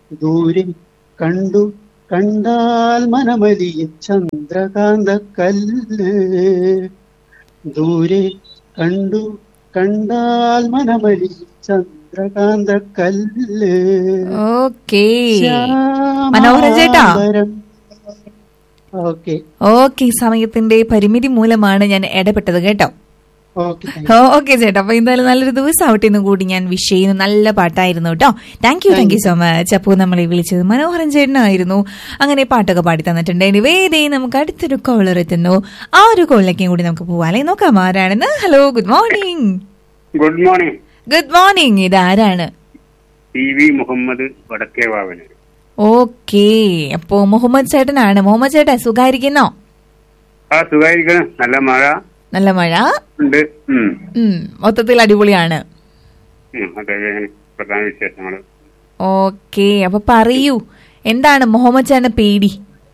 ദൂരെ കണ്ടു കണ്ടാൽ മനമലിയും ചന്ദ്രകാന്ത കല്ല് ദൂരെ കണ്ടു കണ്ടാൽ മനമലിയും ചന്ദ്രകാന്ത കല്ല് ഓക്കേ മനോഹരൻ ചേട്ടാ ഓക്കെ ഓക്കെ സമയത്തിന്റെ പരിമിതി മൂലമാണ് ഞാൻ ഇടപെട്ടത് കേട്ടോ ഓക്കെ ഓക്കെ ചേട്ടാ അപ്പൊ എന്തായാലും നല്ലൊരു ദിവസം ആവട്ടെ എന്ന് കൂടി ഞാൻ വിഷ് ചെയ്യുന്നു നല്ല പാട്ടായിരുന്നു കേട്ടോ thank you thank you so much അപ്പോ നമ്മളെ വിളിച്ചത് മനോഹരൻ ചേട്ടനായിരുന്നു അങ്ങനെ പാട്ടൊക്കെ പാടി തന്നിട്ടുണ്ട് എനിവേ ദേ നമുക്ക് അടുത്തൊരു കോളർ എത്തുന്നു ആ ഒരു കോളിലേക്കും കൂടി നമുക്ക് പോവാല്ലേ നോക്കാം ആരാണെന്ന് hello good morning good morning good morning ഇത് ആരാണ് T V Muhammad Vadakkevavan okay അപ്പോ മുഹമ്മദ് ചേട്ടനാണ് മുഹമ്മദ് ചേട്ടൻ സുഖായിരിക്കുന്നോ ആ സുഖായിരിക്കണം നല്ല മഴ നല്ല മഴ ഉണ്ട് ഉം. ഉം മൊത്തത്തിൽ അടിപൊളിയാണ് ഉം, അതൊക്കെ പ്രധാന വിശേഷങ്ങള് ഓക്കേ അപ്പൊ പറയൂ എന്താണ് മുഹമ്മദ് ചേട്ടന്റെ പേടി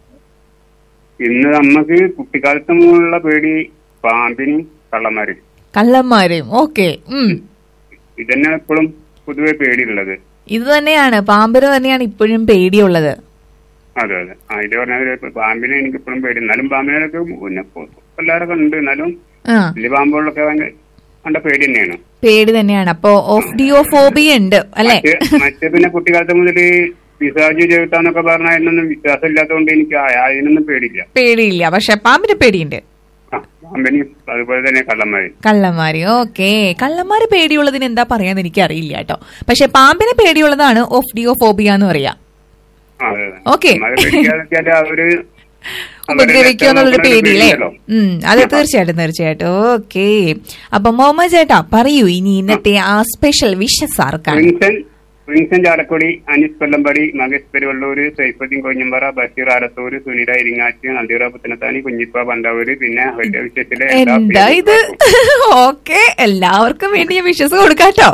ഇന്ന് നമ്മക്ക് കുട്ടിക്കാലത്ത് മുതലുള്ള പേടി പാമ്പിനും കള്ളന്മാരും കള്ളന്മാരെയും ഓക്കെ ഉം ഇതന്നെയാണ് എപ്പോഴും പൊതുവെ പേടിയുള്ളത് ഇത് തന്നെയാണ് പാമ്പിന് തന്നെയാണ് ഇപ്പോഴും പേടിയുള്ളത് അതെ അതെ ആ ഇത് പറഞ്ഞ പാമ്പിനെ എനിക്ക് ഇപ്പോഴും പേടി എന്നാലും പാമ്പിനൊക്കെ പിന്നെ എല്ലാവരൊക്കെ ഉണ്ട് എന്നാലും ആ വലിയ പാമ്പുകളൊക്കെ ഭയങ്കര കണ്ട പേടി തന്നെയാണ് പേടി തന്നെയാണ് അപ്പൊ ഓഫ് ഡിയോഫോബിയ ഉണ്ട് അല്ലെ മറ്റ് മറ്റ് പിന്നെ കുട്ടിക്കാലത്ത് മുതല് പിസാജി ചെറുത്താന്നൊക്കെ പറഞ്ഞ അതിനൊന്നും വിശ്വാസം ഇല്ലാത്തതുകൊണ്ട് എനിക്ക് ആ- അതിനൊന്നും പേടിയില്ല പേടിയില്ല പക്ഷെ പാമ്പിന് പേടിയുണ്ട് ആ, പാമ്പിനും അതുപോലെ തന്നെ കള്ളന്മാര് കള്ളന്മാര് ഓക്കെ കള്ളന്മാര് പേടിയുള്ളതിന് എന്താ പറയാന്ന് എനിക്ക് അറിയില്ല കേട്ടോ പക്ഷെ പാമ്പിന് പേടിയുള്ളതാണ് ഓഫ് ഡിയോഫോബിയ എന്ന് പറയാ ആ, അതെ, അതെ. Okay. കള്ളന്മാരെ പേടിക്കാന്ന് വെച്ചാല് അവര് ഉപദ്രവിക്കുക എന്നുള്ളൊരു അവരെ പേടിയില്ലേ പേടിയല്ലോ. ഉം അതെ തീർച്ചയായിട്ടും തീർച്ചയായിട്ടും ഓക്കെ അപ്പൊ മുഹമ്മദ് ചേട്ടാ പറയൂ ഇനി ഇന്നത്തെ ആ സ്പെഷ്യൽ വിഷസ് ആർക്കാണ് പ്രിൻസൻ പ്രിൻസൻ ചാലക്കുടി അനീസ് കൊല്ലമ്പടി മകേഷ് പെരുവള്ളൂര് സൈഫുദ്ദീൻ കൊഞ്ഞമ്പറ ബഷീർ ആലത്തൂര് സുനിത ഇരിങ്ങാറ്റ് നന്ദിറ പുത്തനത്താനി കുഞ്ഞിപ്പ പണ്ടാവൂര് പിന്നെ വലിയ വിശേഷത്തിലെ എല്ലാ എന്താ ഇത് ഓക്കെ എല്ലാവർക്കും വേണ്ടി ഞാൻ വിശ്വസ് കൊടുക്കാട്ടോ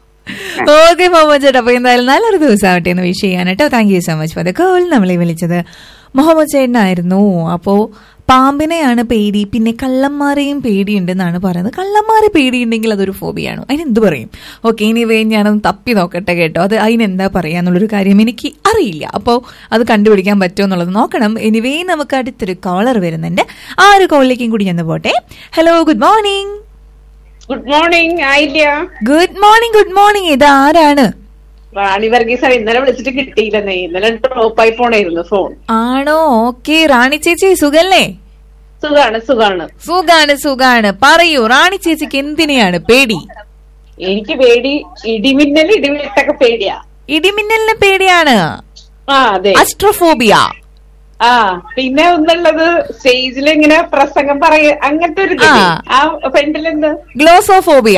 ഓക്കെ മുഹമ്മദ് ചേട്ടാ അപ്പൊ എന്തായാലും നല്ലൊരു ദിവസം ആവട്ടെ എന്ന് വിഷ് ചെയ്യാൻ കേട്ടോ thank you so much for the call നമ്മളെ വിളിച്ചത് മുഹമ്മദ് ചേട്ടനായിരുന്നു അപ്പോ പാമ്പിനെയാണ് പേടി പിന്നെ കള്ളന്മാരെയും പേടിയുണ്ടെന്നാണ് പറയുന്നത് കള്ളന്മാരെ പേടിയുണ്ടെങ്കിൽ അതൊരു ഫോബിയാണ് അതിനെന്ത് പറയും ഓക്കെ ഇനി വേ ഞാനൊന്ന് തപ്പി നോക്കട്ടെ കേട്ടോ അത് അതിനെന്താ പറയാ എന്നുള്ളൊരു കാര്യം എനിക്ക് അറിയില്ല അപ്പോൾ അത് കണ്ടുപിടിക്കാൻ പറ്റുമോ എന്നുള്ളത് നോക്കണം എനിവേ നമുക്ക് അടുത്തൊരു കോളർ വരുന്നുണ്ട് ആ ഒരു കോളിലേക്കും കൂടി ചെന്ന് പോട്ടെ hello good morning good morning ആയില്ല ഗുഡ് മോർണിംഗ് ഗുഡ് മോർണിംഗ് ഇത് ആരാണ് റാണി വർഗീസ് ഇന്നലെ വിളിച്ചിട്ട് കിട്ടിയില്ലെന്നേ ഇന്നലെ ഡ്രോപ്പായി പോണായിരുന്നു ഫോൺ ആണോ ഓക്കെ റാണി ചേച്ചി സുഖല്ലേ സുഖാണ് സുഖാണ് സുഖാണ് സുഖാണ് പറയൂ റാണി ചേച്ചിക്ക് എന്തിനെയാണ് പേടി എനിക്ക് പേടി ഇടിമിന്നൽ ഇടിമിന്നലൊക്കെ പേടിയാ ഇടിമിന്നലിന് പേടിയാണ് ആ അതെ അസ്ട്രോഫോബിയ ആ പിന്നെ ഒന്നുള്ളത് സ്റ്റേജിൽ ഇങ്ങനെ പ്രസംഗം പറയ അങ്ങനത്തെ ഒരു ഇതില്ലേ? ആ. ആ ഫ്രണ്ടിലെന്ത് ഗ്ലോസോഫോബിയ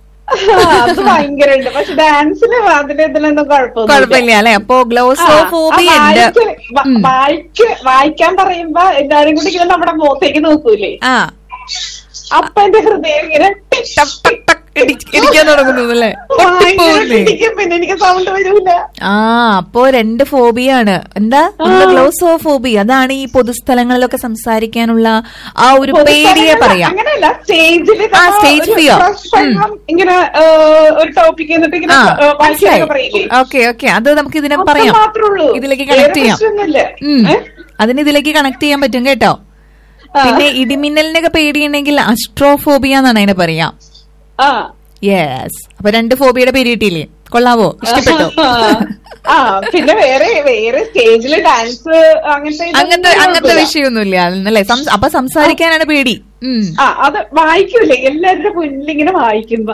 അത് ഭയങ്കര ഉണ്ട് പക്ഷെ ഡാൻസിന് അതിന് ഇതിലൊന്നും കുഴപ്പമൊന്നും കുഴപ്പമില്ല അല്ലെ അപ്പോ ഗ്ലോസോഫോബിയ ഉണ്ട് ഉം. വായിക്ക വായിക്കാൻ പറയുമ്പോ എല്ലാരും കൂടി ഇങ്ങനെ നമ്മുടെ മുഖത്തേക്ക് നോക്കൂലേ ആ അപ്പൊ എന്റെ ഹൃദയം ഇങ്ങനെ ടിക് ടക് ടക് ടക് ഇടി- ഇടിക്കാൻ തുടങ്ങുന്നു അല്ലേ ഭയങ്കര പൊട്ടിപ്പോകുന്നേ ഇടിക്കും. പിന്നെ എനിക്ക് സൗണ്ട് വരൂല ആ അപ്പോ രണ്ട് ഫോബിയാണ് എന്താ ഒന്ന് ഗ്ലോസോഫോബി അതാണ് ഈ പൊതുസ്ഥലങ്ങളിലൊക്കെ സംസാരിക്കാനുള്ള ആ ഒരു പേടിയെ പറയാം അങ്ങനെയല്ല സ്റ്റേജിൽ ആ, stage fear. ഇങ്ങനെ ഏ, ഒരു ടോപ്പിക് എന്നിട്ട് ഇങ്ങനെ ആ ഏ, വായിക്കാനൊക്കെ മനസ്സിലായി പറയില്ലേ ഓക്കെ ഓക്കെ അത് നമുക്ക് ഇതിനെ അത്ര പറയാം മാത്രേ ഉള്ളൂ ഇതിലേക്ക് വേറെ കണക്ട് ചെയ്യാം പ്രശ്നമൊന്നുമില്ല. ഉം. ഏ? അതിന് ഇതിലേക്ക് കണക്ട് ചെയ്യാൻ പറ്റും കേട്ടോ ആ. പിന്നെ ഇടിമിന്നലിനൊക്കെ പേടിയുണ്ടെങ്കിൽ അസ്ട്രോഫോബിയ എന്നാണ് അതിനെ പറയാം ആ യെസ് അപ്പൊ രണ്ട് ഫോബിയുടെ പേര് കിട്ടിയില്ലേ കൊള്ളാവോ ഇഷ്ടപ്പെട്ടോ ആ പിന്നെ വേറെ വേറെ സ്റ്റേജിൽ ഡാൻസ് അങ്ങനത്തെ ഇതൊന്നും അങ്ങനത്തെ അങ്ങനത്തെ കുഴപ്പമില്ല. വിഷയമൊന്നുമില്ല അല്ലേ സം- അപ്പൊ സംസാരിക്കാനാണ് പേടി ഉം ആ അത് വായിക്കൂലേ എല്ലാവരുടെ മുന്നിൽ ഇങ്ങനെ വായിക്കുമ്പോ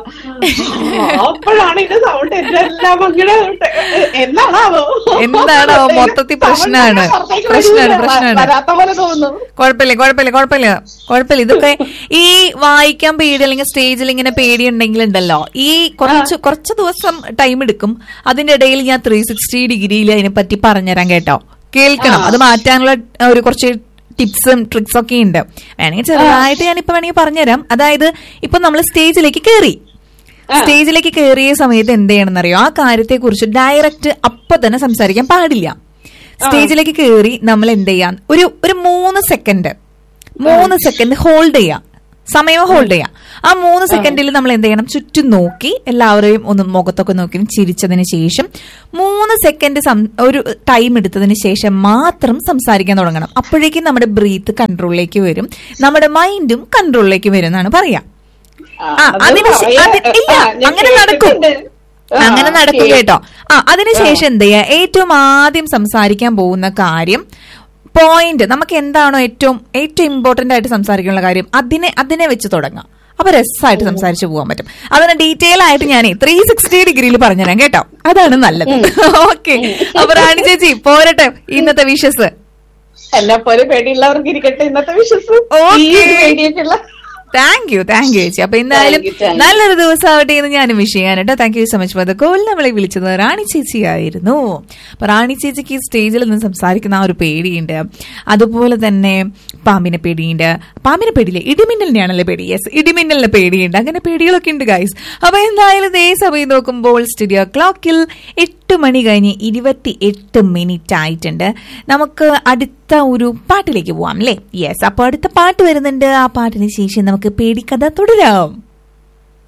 ആ, അപ്പോഴാണ് ഇതിന്റെ സൗണ്ട് എല്ലാം അങ്ങനെ എന്താണാവോ എന്താണോ മൊത്തത്തിൽ പ്രശ്നാണ്. പുറത്തേക്ക് പ്രശ്നാണ്, വരൂല. പ്രശ്നാണ്. വരാത്ത പോലെ തോന്നുന്നു കുഴപ്പമില്ല കുഴപ്പമില്ല കുഴപ്പമില്ല കുഴപ്പമില്ല ഇതൊക്കെ ഈ വായിക്കാൻ പേടി അല്ലെങ്കിൽ സ്റ്റേജിൽ ഇങ്ങനെ പേടി ഉണ്ടെങ്കിൽ ഉണ്ടല്ലോ ഈ കുറച്ച് കുറച്ച് ദിവസം ടൈം എടുക്കും അതിന്റെ ഇടയിൽ ഞാൻ ത്രീ സിക്സ്റ്റി ഡിഗ്രിയിൽ അതിനെ പറ്റി പറഞ്ഞുതരാം കേട്ടോ കേൾക്കണം അത് മാറ്റാനുള്ള ആ, ഒരു കുറച്ച് ടിപ്സും ട്രിക്സ് ഒക്കെ ഉണ്ട് വേണമെങ്കിൽ ചെറുതായിട്ട് ഞാനിപ്പോ വേണമെങ്കിൽ പറഞ്ഞുതരാം അതായത് ഇപ്പൊ നമ്മൾ സ്റ്റേജിലേക്ക് കയറി സ്റ്റേജിലേക്ക് കയറിയ സമയത്ത് എന്ത് ചെയ്യണമെന്നറിയോ ആ കാര്യത്തെ കുറിച്ച് ഡയറക്റ്റ് അപ്പൊ തന്നെ സംസാരിക്കാൻ പാടില്ല സ്റ്റേജിലേക്ക് കയറി നമ്മൾ എന്ത് ചെയ്യാം ഒരു ഒരു മൂന്ന് സെക്കൻഡ് മൂന്ന് സെക്കൻഡ് ഹോൾഡ് ചെയ്യാം സമയം ഹോൾഡ് ചെയ്യാം ആ മൂന്ന് സെക്കൻഡിൽ നമ്മൾ എന്ത് ചെയ്യണം ചുറ്റും നോക്കി എല്ലാവരെയും ഒന്ന് മുഖത്തൊക്കെ നോക്കി ചിരിച്ചതിന് ശേഷം മൂന്ന് സെക്കൻഡ് ഒരു ടൈം എടുത്തതിന് ശേഷം മാത്രം സംസാരിക്കാൻ തുടങ്ങണം അപ്പോഴേക്കും നമ്മുടെ ബ്രീത്ത് കൺട്രോളിലേക്ക് വരും നമ്മുടെ മൈൻഡും കൺട്രോളിലേക്ക് വരും എന്നാണ് പറയാ ആ, അത് അതിന് ശേ- പറയാ- അത് ഇല്ല, ആ, ഞാൻ അങ്ങനെ നടക്കും. കേട്ടിട്ടുണ്ട്. ആ, അങ്ങനെ നടക്കും ശരി. കേട്ടോ ആ അതിനുശേഷം എന്ത് ചെയ്യുക ഏറ്റവും ആദ്യം സംസാരിക്കാൻ പോകുന്ന കാര്യം പോയിന്റ് നമുക്ക് എന്താണോ ഏറ്റവും ഏറ്റവും ഇമ്പോർട്ടന്റ് ആയിട്ട് സംസാരിക്കാനുള്ള കാര്യം അതിനെ അതിനെ വെച്ച് തുടങ്ങാം അപ്പൊ രസമായിട്ട് സംസാരിച്ചു പോകാൻ പറ്റും അതിന് ഡീറ്റെയിൽ ആയിട്ട് ഞാൻ ത്രീ സിക്സ്റ്റി ഡിഗ്രിയിൽ പറഞ്ഞുതരാം കേട്ടോ അതാണ് നല്ലത് ഓക്കെ അപ്പൊ റാണി ചേച്ചി പോരട്ടെ ഇന്നത്തെ വിഷസ് എന്നെ പോലെ പേടിയുള്ളവർക്ക് ഇരിക്കട്ടെ ഇന്നത്തെ വിശ്വസം Okay. ഈ ഒരു പേടിയൊക്കെയുള്ള താങ്ക് യു താങ്ക് യു ചേച്ചി അപ്പൊ എന്തായാലും Thank you, thank you. നല്ലൊരു ദിവസമാവട്ടെ എന്ന് ഞാനും വിഷ് ചെയ്യാൻ കേട്ടോ thank you so much for the call നമ്മളെ വിളിച്ചത് റാണി ചേച്ചി ആയിരുന്നു അപ്പൊ റാണി ചേച്ചിക്ക് ഈ സ്റ്റേജിൽ നിന്ന് സംസാരിക്കുന്ന ആ ഒരു പേടിയുണ്ട് അതുപോലെ തന്നെ പാമ്പിനെ പേടിയുണ്ട് പാമ്പിനെ പേടിയില്ലേ ഇടിമിന്നലിനെയാണല്ലേ പേടി യെസ് ഇടിമിന്നലിനെ പേടിയുണ്ട് അങ്ങനെ പേടികളൊക്കെ ഉണ്ട് ഗൈസ് അപ്പൊ എന്തായാലും ഇതേ സമയം നോക്കുമ്പോൾ സ്റ്റുഡിയോ ക്ലോക്കിൽ എട്ട് മണി കഴിഞ്ഞ് ഇരുപത്തി എട്ട് മിനിറ്റ് ആയിട്ടുണ്ട് നമുക്ക് അടുത്ത ഒരു പാട്ടിലേക്ക് പോവാം അല്ലേ യെസ് അപ്പൊ അടുത്ത പാട്ട് വരുന്നുണ്ട് ആ പാട്ടിന് ശേഷം നമുക്ക് പേടിക്കഥ തുടരാം